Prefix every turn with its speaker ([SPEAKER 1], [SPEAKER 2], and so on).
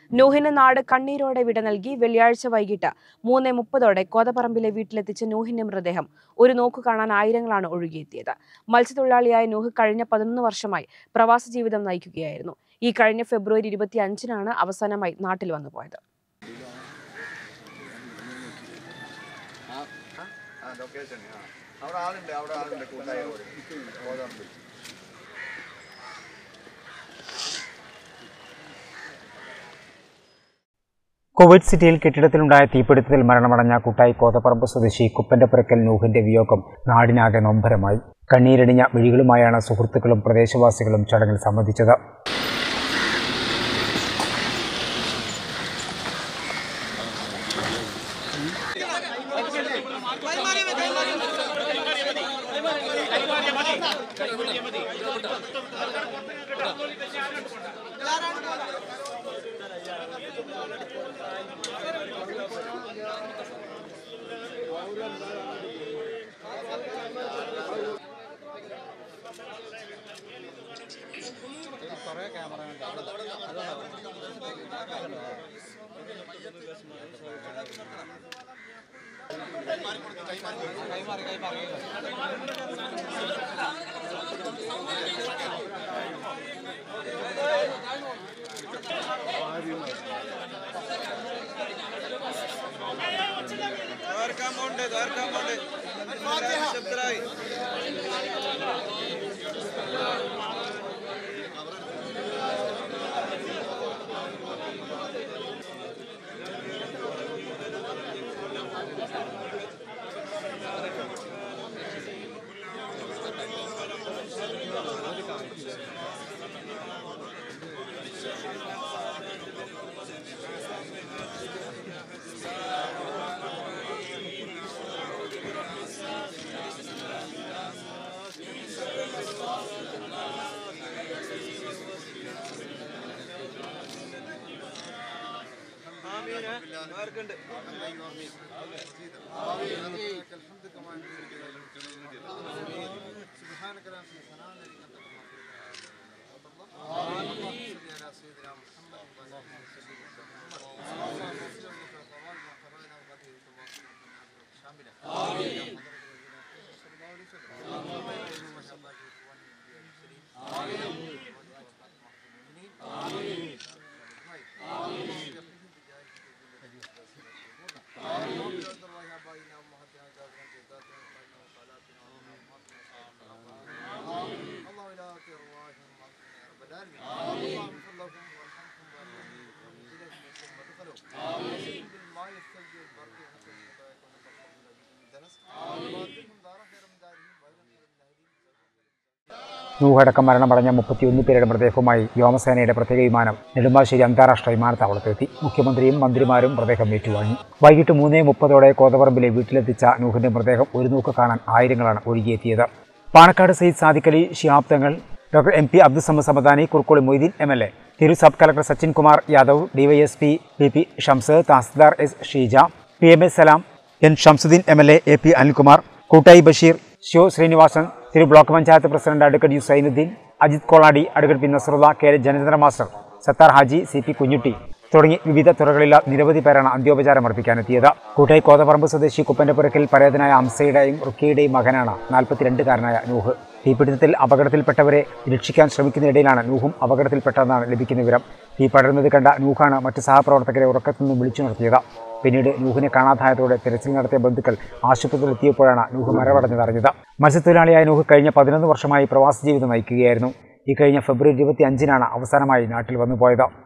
[SPEAKER 1] നൂഹിന് നാട് കണ്ണീരോടെ വിട നൽകി വെള്ളിയാഴ്ച വൈകിട്ട് മൂന്ന് മുപ്പതോടെ കോതപ്പറമ്പിലെ വീട്ടിലെത്തിച്ച നൂഹിന്റെ മൃതദേഹം ഒരു നോക്കു കാണാൻ ആയിരങ്ങളാണ് ഒഴുകിയെത്തിയത് മത്സ്യത്തൊഴിലാളിയായ നൂഹ് കഴിഞ്ഞ പതിനൊന്ന് വർഷമായി പ്രവാസ ജീവിതം നയിക്കുകയായിരുന്നു ഈ കഴിഞ്ഞ ഫെബ്രുവരി ഇരുപത്തി അഞ്ചിനാണ് അവസാനമായി നാട്ടിൽ വന്നു പോയത്
[SPEAKER 2] ആ ലൊക്കേഷൻ ആ അവിടെ ആളുണ്ട് അവിടെ ആളുണ്ട് കൂട്ടായ ഗോതമ്പ്
[SPEAKER 3] കോവിഡ് സിറ്റിയിൽ കെട്ടിടത്തിലുണ്ടായ തീപിടുത്തത്തിൽ മരണമടഞ്ഞ കുട്ടായി കോതപ്പറമ്പ് സ്വദേശി കുപ്പന്റപ്പുരക്കൽ നൂഹിന്റെ വിയോഗം നാടിനാകെ നൊമ്പരമായി കണ്ണീരടിഞ്ഞ വിഴികളുമായാണ് സുഹൃത്തുക്കളും പ്രദേശവാസികളും ചടങ്ങിൽ സംബന്ധിച്ചത് നൂഹടക്കം മരണമടഞ്ഞ മുപ്പത്തിയൊന്ന് പേരുടെ മൃതദേഹവുമായി വ്യോമസേനയുടെ പ്രത്യേക വിമാനം നെടുമ്പാശ്ശേരി അന്താരാഷ്ട്ര വിമാനത്താവളത്തിലെത്തി മുഖ്യമന്ത്രിയും മന്ത്രിമാരും മൃതദേഹം ഏറ്റുവാങ്ങി വൈകിട്ട് മൂന്നേ മുപ്പതോടെ കോതപറമ്പിലെ വീട്ടിലെത്തിച്ച നൂഹിന്റെ മൃതദേഹം ഒരു നോക്ക് കാണാൻ ആയിരങ്ങളാണ് ഒഴുകിയെത്തിയത് Panakkad Sayyid Sadiqali Shihab Thangal doctor M P Abdussamad Samadani Kurukkoli Moideen M L A തിരു sub collector Sachin Kumar Yadav DYSP P P Shams tahsildar S Sheeja P M A Salam N Shamsuddin M L A A P Anilkumar Koottayi Basheer ഷോ ശ്രീനിവാസൻ തിരു block panchayat president advocate U Sainuddin Ajith Koladi advocate P Nasarulla K L Janachandra master Sathar Haji C P Kunhutty തുടങ്ങി വിവിധ തുറകളിലെ നിരവധി പേരാണ് അന്ത്യോപചാരം അർപ്പിക്കാനെത്തിയത് കൂട്ടായി കോതപറമ്പ് സ്വദേശി കുപ്പന്റെപ്പുരക്കിൽ പരേതനായ അംസയുടെയും റുക്കിയുടെയും മകനാണ് നാൽപ്പത്തിരണ്ടുകാരനായ നൂഹ് തീപിടുത്തത്തിൽ അപകടത്തിൽപ്പെട്ടവരെ രക്ഷിക്കാൻ ശ്രമിക്കുന്നതിനിടയിലാണ് നൂഹും അപകടത്തിൽപ്പെട്ടതെന്നാണ് ലഭിക്കുന്ന വിവരം തീ പടരുന്നത് കണ്ട നൂഹാണ് മറ്റ് സഹപ്രവർത്തകരെ ഉറക്കത്തു നിന്ന് വിളിച്ചു നിർത്തിയത് പിന്നീട് നൂഹിനെ കാണാതായതോടെ തിരച്ചിൽ നടത്തിയ ബന്ധുക്കൾ ആശുപത്രിയിൽ എത്തിയപ്പോഴാണ് നൂഹ് മരവടഞ്ഞതറിഞ്ഞത് മത്സ്യത്തൊഴിലാളിയായ നൂഹ് കഴിഞ്ഞ പതിനൊന്ന് വർഷമായി പ്രവാസ ജീവിതം നയിക്കുകയായിരുന്നു ഈ കഴിഞ്ഞ ഫെബ്രുവരി ഇരുപത്തി അഞ്ചിനാണ് അവസാനമായി നാട്ടിൽ വന്നു പോയത്